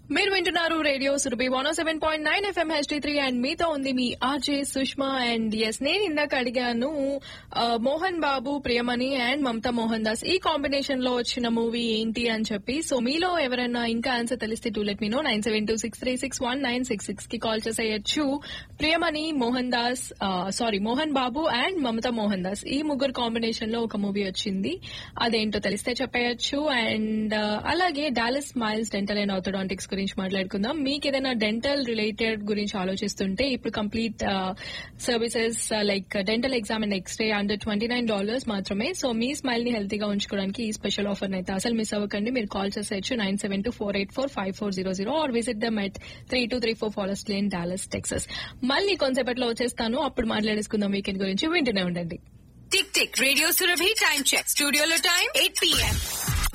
మీరు వింటున్నారు radio Surabhi one seven point nine FM HD three and మీతో ఉంది మీ ఆర్జే సుష్మా అండ్ ఎస్ నేను ఇందాక అడిగాను ఆ, మోహన్ బాబు ప్రియమణి అండ్ మమతా మోహన్ దాస్ ఈ కాంబినేషన్ లో వచ్చిన మూవీ ఏంటి అని చెప్పి సో మీలో ఎవరైనా ఇంకా ఆన్సర్ తెలిస్తే to let me know nine seven two six three six one nine six six కి కాల్ చేసేయచ్చు ప్రియమణి మోహన్ దాస్ సారీ మోహన్ బాబు అండ్ మమతా మోహన్ దాస్ ఈ ముగ్గురు కాంబినేషన్ లో ఒక మూవీ వచ్చింది అదేంటో తెలిస్తే చెప్పేయచ్చు అండ్ అలాగే Dallas smiles dental and orthodontics గురించి మాట్లాడుకుందాం మీకు ఏదైనా డెంటల్ రిలేటెడ్ గురించి ఆలోచిస్తుంటే ఇప్పుడు complete services like dental exam and x-ray under twenty nine dollars మాత్రమే సో మీ స్మైల్ ని హెల్తీగా ఉంచుకోవడానికి ఈ స్పెషల్ ఆఫర్ అయితే అసలు మిస్ అవ్వకండి మీరు కాల్ చేసేయచ్చు nine seven two four eight four five four zero zero or visit them at three two three four Forest Lane Dallas Texas మళ్ళీ కొంతసేపట్లో వచ్చేస్తాను అప్పుడు మాట్లాడేసుకుందాం వీకెండ్ గురించి వింటూనే ఉండండి tick tick radio Surabhi time check స్టూడియోలో టైం ఎయిట్ పిఎం